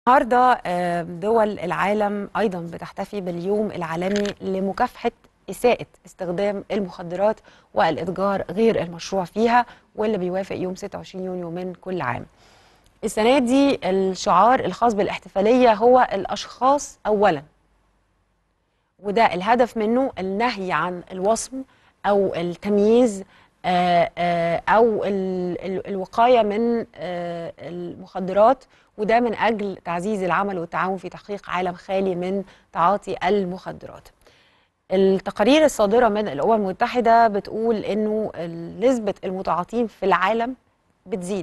النهارده آه، دول العالم ايضا بتحتفي باليوم العالمي لمكافحه اساءه استخدام المخدرات والاتجار غير المشروع فيها واللي بيوافق يوم 26 يونيو من كل عام. السنه دي الشعار الخاص بالاحتفاليه هو الاشخاص اولا. وده الهدف منه النهي عن الوصم او التمييز آه، آه، او ال- ال- الوقايه من آه، المخدرات وده من اجل تعزيز العمل والتعاون في تحقيق عالم خالي من تعاطي المخدرات. التقارير الصادره من الامم المتحده بتقول انه نسبه المتعاطين في العالم بتزيد.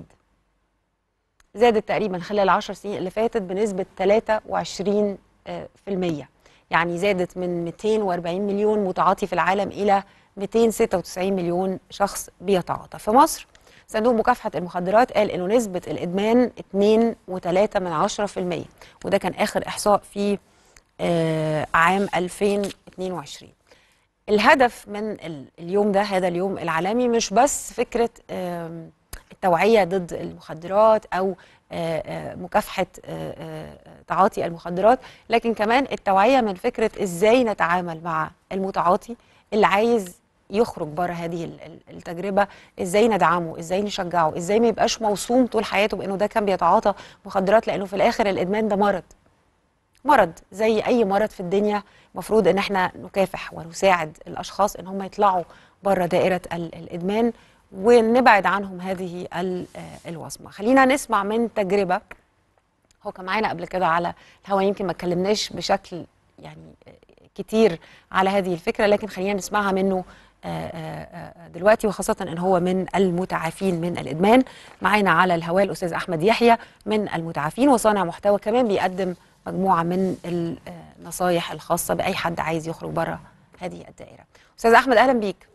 زادت تقريبا خلال العشر سنين اللي فاتت بنسبه 23 آه، في المية يعني زادت من 240 مليون متعاطي في العالم الى 296 مليون شخص بيتعاطى في مصر صندوق مكافحة المخدرات قال انه نسبة الادمان 2.3 من 10% وده كان اخر احصاء في آه، عام 2022 الهدف من ال- اليوم ده هذا اليوم العالمي مش بس فكرة آم، التوعية ضد المخدرات أو آه، آه، مكافحة آه، آه، تعاطي المخدرات لكن كمان التوعية من فكرة إزاي نتعامل مع المتعاطي اللي عايز يخرج بره هذه ال- ال- التجربة إزاي ندعمه إزاي نشجعه إزاي ما يبقاش موصوم طول حياته بأنه ده كان بيتعاطى مخدرات لأنه في الآخر الإدمان ده مرض مرض زي اي مرض في الدنيا المفروض ان احنا نكافح ونساعد الاشخاص ان هم يطلعوا بره دائره ال- الادمان ونبعد عنهم هذه ال- آه، الوصمه خلينا نسمع من تجربه هو كان معانا قبل كده على الهوا يمكن ما اتكلمناش بشكل يعني آه، كتير على هذه الفكره لكن خلينا نسمعها منه آه، آه، آه، دلوقتي وخاصة ان هو من المتعافين من الادمان معانا على الهواء الاستاذ احمد يحيى من المتعافين وصانع محتوى كمان بيقدم مجموعة من النصايح الخاصة بأي حد عايز يخرج بره هذه الدائرة أستاذ أحمد أهلا بيك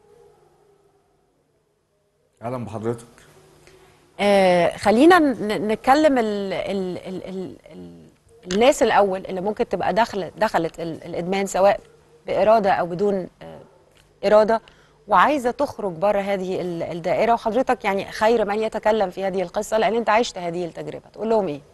اهلا بحضرتك آه خلينا ن- نتكلم ال ال ال ال ال الناس الأول اللي ممكن تبقى دخلت دخلت ال- الإدمان سواء بإرادة أو بدون آه إرادة وعايزة تخرج بره هذه ال- الدائرة وحضرتك يعني خير من يتكلم في هذه القصة لأن أنت عشت هذه التجربة تقول لهم إيه؟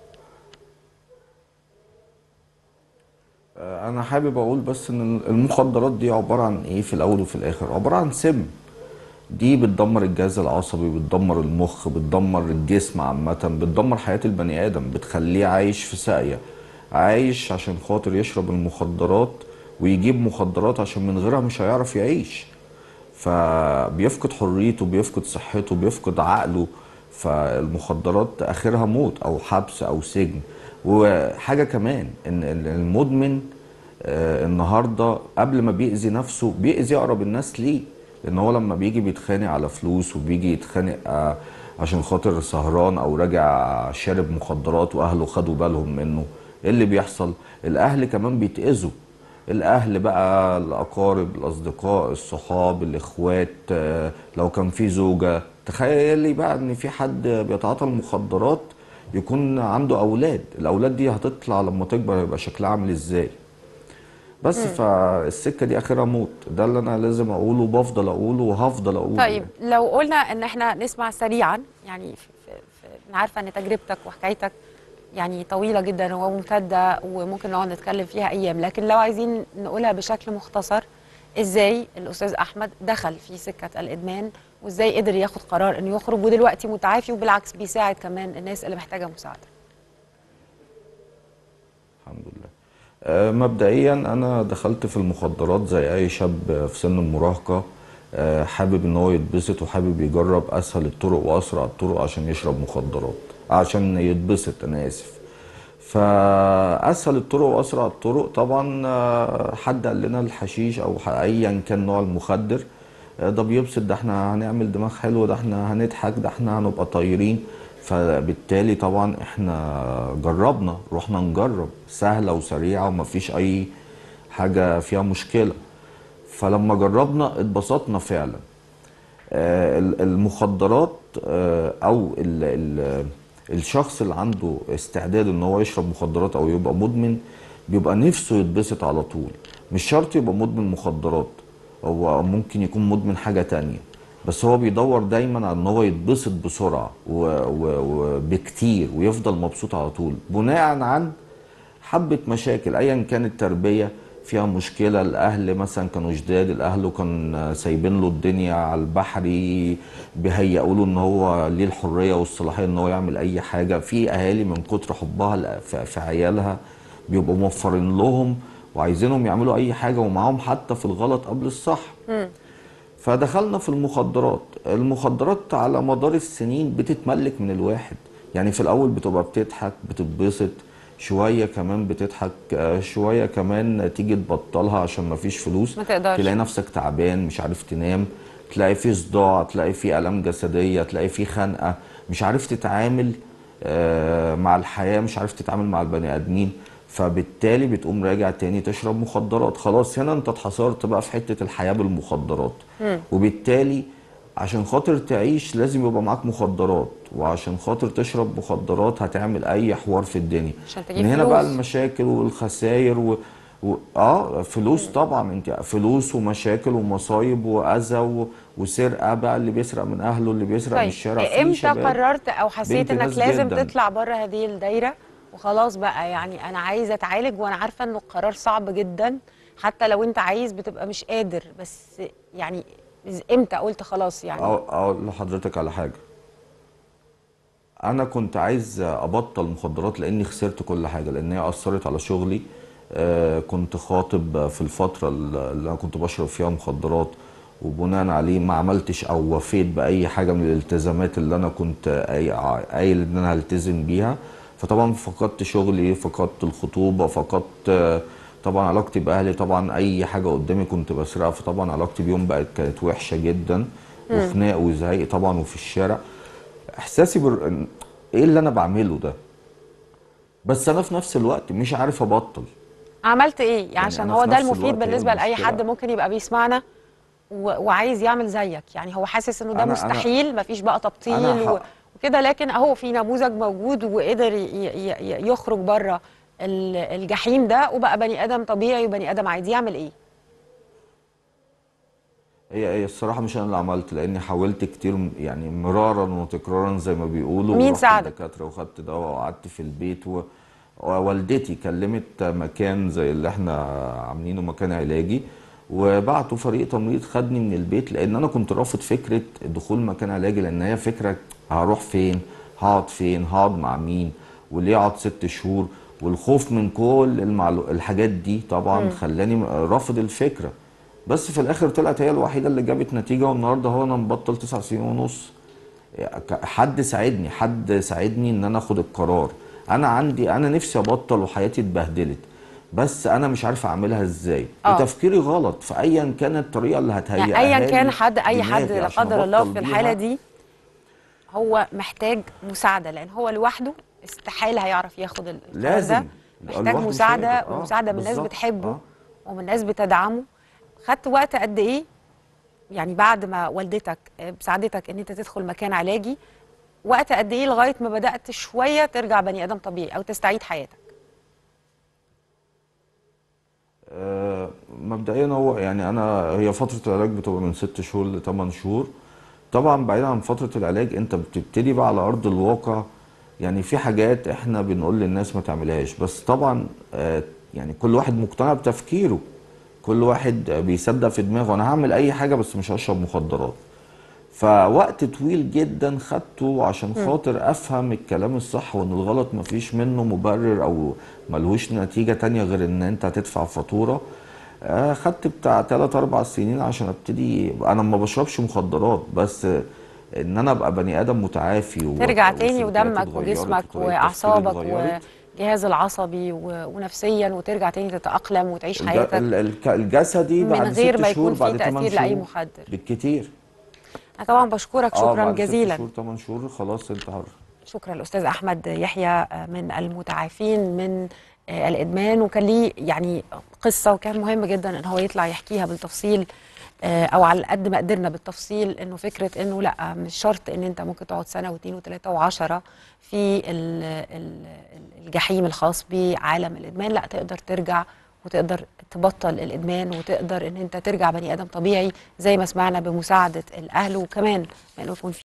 آه، انا حابب اقول بس ان المخدرات دي عباره عن ايه في الاول وفي الاخر عباره عن سم دي بتدمر الجهاز العصبي بتدمر المخ بتدمر الجسم عامه بتدمر حياه البني ادم بتخليه عايش في ساقيه عايش عشان خاطر يشرب المخدرات ويجيب مخدرات عشان من غيرها مش هيعرف يعيش فبيفقد حريته بيفقد صحته بيفقد عقله فالمخدرات اخرها موت او حبس او سجن وحاجه كمان ان ال- المدمن آه، النهارده قبل ما بيأذي نفسه بيأذي اقرب الناس ليه لان هو لما بيجي بيتخانق على فلوس وبيجي يتخانق آه، عشان خاطر سهران او راجع شارب مخدرات واهله خدوا بالهم منه ايه اللي بيحصل الاهل كمان بيتأذوا الاهل بقى الاقارب الاصدقاء الصحاب الاخوات آه، لو كان في زوجه تخيلي بقى ان في حد بيتعاطى المخدرات يكون عنده اولاد الاولاد دي هتطلع لما تكبر هيبقى شكلها عامل ازاي بس فالسكه دي اخرها موت ده اللي انا لازم اقوله وبفضل اقوله وهفضل اقوله طيب لو قلنا ان احنا نسمع سريعا يعني في في في انا عارفه ان تجربتك وحكايتك يعني طويله جدا وممتده وممكن نقعد نتكلم فيها ايام لكن لو عايزين نقولها بشكل مختصر ازاي الاستاذ احمد دخل في سكه الادمان وازاي قدر ياخد قرار انه يخرج ودلوقتي متعافي وبالعكس بيساعد كمان الناس اللي محتاجه مساعده الحمد لله آه، مبدئيا انا دخلت في المخدرات زي اي شاب في سن المراهقه آه، حابب ان هو يتبسط وحابب يجرب اسهل الطرق واسرع الطرق عشان يشرب مخدرات عشان يتبسط انا اسف فاسهل الطرق واسرع الطرق طبعا آه، حد قال لنا الحشيش او ح- ايا كان نوع المخدر آه، ده بيبسط ده احنا هنعمل دماغ حلو ده احنا هنضحك ده احنا هنبقى طايرين فبالتالي طبعا احنا جربنا رحنا نجرب سهله وسريعه ومفيش اي حاجه فيها مشكله فلما جربنا اتبسطنا فعلا آه، ال- المخدرات آه، او ال ال الشخص اللي عنده استعداد ان هو يشرب مخدرات او يبقى مدمن بيبقى نفسه يتبسط على طول مش شرط يبقى مدمن مخدرات هو ممكن يكون مدمن حاجة تانية بس هو بيدور دايما على ان هو يتبسط بسرعة و- و- وبكتير ويفضل مبسوط على طول بناء عن حبه مشاكل ايا كانت التربيه فيها مشكله الاهل مثلا كانوا جداد الاهل كان سايبين له الدنيا على البحري بيهيئوا له ان هو ليه الحريه والصلاحيه ان هو يعمل اي حاجه في اهالي من كتر حبها ل- في في عيالها بيبقوا موفرين لهم وعايزينهم يعملوا اي حاجه ومعاهم حتى في الغلط قبل الصح فدخلنا في المخدرات المخدرات على مدار السنين بتتملك من الواحد يعني في الاول بتبقى بتضحك بتتبسط شويه كمان بتضحك آه، شويه كمان تيجي تبطلها عشان مفيش فلوس ما تقدرش. تلاقي نفسك تعبان مش عارف تنام تلاقي في صداع تلاقي في الام جسديه تلاقي في خنقه مش عارف تتعامل آه، مع الحياه مش عارف تتعامل مع البني ادمين فبالتالي بتقوم راجع تاني تشرب مخدرات خلاص هنا انت اتحصرت بقى في حته الحياه بالمخدرات وبالتالي عشان خاطر تعيش لازم يبقى معاك مخدرات وعشان خاطر تشرب مخدرات هتعمل اي حوار في الدنيا عشان تجيب من هنا بقى فلوس. المشاكل والخسائر و... و... اه فلوس طبعا انت فلوس ومشاكل ومصايب واذى و... وسرقه بقى اللي بيسرق من اهله اللي بيسرق من طيب الشارع في امتى شباب قررت او حسيت بنت انك ناس لازم جداً. تطلع بره هذه الدايره وخلاص بقى يعني انا عايزه اتعالج وانا عارفه انه القرار صعب جدا حتى لو انت عايز بتبقى مش قادر بس يعني امتى قلت خلاص يعني أو اقول لحضرتك على حاجه انا كنت عايز ابطل مخدرات لاني خسرت كل حاجه لان هي اثرت على شغلي آه، كنت خاطب في الفتره اللي انا كنت بشرب فيها مخدرات وبناء عليه ما عملتش او وفيت باي حاجه من الالتزامات اللي انا كنت قاي- قايل ان انا هلتزم بيها فطبعا فقدت شغلي فقدت الخطوبه فقدت آه، طبعا علاقتي باهلي طبعا اي حاجه قدامي كنت بسرقها فطبعا علاقتي بيهم بقت كانت وحشه جدا وخناق وزعيق طبعا وفي الشارع احساسي بر... إن- ايه اللي انا بعمله ده بس انا في نفس الوقت مش عارف ابطل عملت ايه عشان أنا هو في ده نفس المفيد الوقت هي بالنسبه لاي المشكلة. حد ممكن يبقى بيسمعنا و... وعايز يعمل زيك يعني هو حاسس انه ده أنا- أنا- مستحيل مفيش بقى تبطيل أنا و... ح- وكده لكن اهو في نموذج موجود وقدر ي... ي... ي- يخرج بره ال- الجحيم ده وبقى بني ادم طبيعي وبني ادم عادي يعمل ايه هي هي الصراحه مش انا اللي عملت لاني حاولت كتير م- يعني مرارا وتكرارا زي ما بيقولوا مين ورحت ساعدك؟ الدكاتره وخدت دواء وقعدت في البيت و... ووالدتي كلمت مكان زي اللي احنا عاملينه مكان علاجي وبعتوا فريق تمريض خدني من البيت لان انا كنت رافض فكره دخول مكان علاجي لان هي فكره هروح فين هقعد فين هقعد مع مين وليه اقعد ست شهور والخوف من كل المعلو... الحاجات دي طبعا خلاني رافض الفكره بس في الاخر طلعت هي الوحيده اللي جابت نتيجه والنهارده هو انا مبطل تسع سنين ونص حد ساعدني حد ساعدني ان انا اخد القرار انا عندي انا نفسي ابطل وحياتي اتبهدلت بس انا مش عارف اعملها ازاي آه. وتفكيري غلط فايا كانت الطريقه اللي هتهيئها يعني ايا لي كان حد اي حد دماغي لا عشان قدر الله أبطل في بيها. الحاله دي هو محتاج مساعده لان هو لوحده استحاله هيعرف ياخد ال- القرار لازم. ده محتاج لوحده مش مساعده هيقدر. آه، ومساعده من ناس بالظبط. بتحبه آه. ومن ناس بتدعمه خدت وقت قد ايه يعني بعد ما والدتك آه، ساعدتك ان انت تدخل مكان علاجي وقت قد ايه لغايه ما بدات شويه ترجع بني ادم طبيعي او تستعيد حياتك آه، مبدئيا هو يعني انا هي فتره العلاج بتبقى من ست شهور لثمان شهور طبعا بعيدا عن فتره العلاج انت بتبتدي بقى على ارض الواقع يعني في حاجات احنا بنقول للناس ما تعملهاش بس طبعا آه، يعني كل واحد مقتنع بتفكيره كل واحد بيصدق في دماغه انا هعمل اي حاجه بس مش هشرب مخدرات فوقت طويل جدا خدته عشان خاطر افهم الكلام الصح وان الغلط مفيش منه مبرر او ملهوش نتيجة تانية غير ان انت هتدفع فاتورة آه، خدت بتاع 3 4 سنين عشان ابتدي انا ما بشربش مخدرات بس ان انا ابقى بني ادم متعافي و- ترجع تاني وسلوكياتي ودمك اتغيرت وجسمك وطريقة تفكيري واعصابك اتغيرت. والجهاز العصبي و- ونفسيا وترجع تاني تتاقلم وتعيش الج- حياتك ال- الك- الجسدي من بعد غير ست ما شهور يكون في بعد تمن تأثير لأي شهور مخدر. بالكتير انا طبعا بشكرك اه شكرا بعد ست جزيلا شهور 8 شهور خلاص انت حر شكرا الاستاذ احمد يحيى من المتعافين من آه، الادمان وكان ليه يعني قصه وكان مهم جدا ان هو يطلع يحكيها بالتفصيل آه، او على قد ما قدرنا بالتفصيل انه فكره انه لا مش شرط ان انت ممكن تقعد سنه واثنين وثلاثه وعشرة في ال- ال- الجحيم الخاص بعالم الادمان لا تقدر ترجع وتقدر تبطل الادمان وتقدر ان انت ترجع بني ادم طبيعي زي ما سمعنا بمساعده الاهل وكمان ما انه يكون في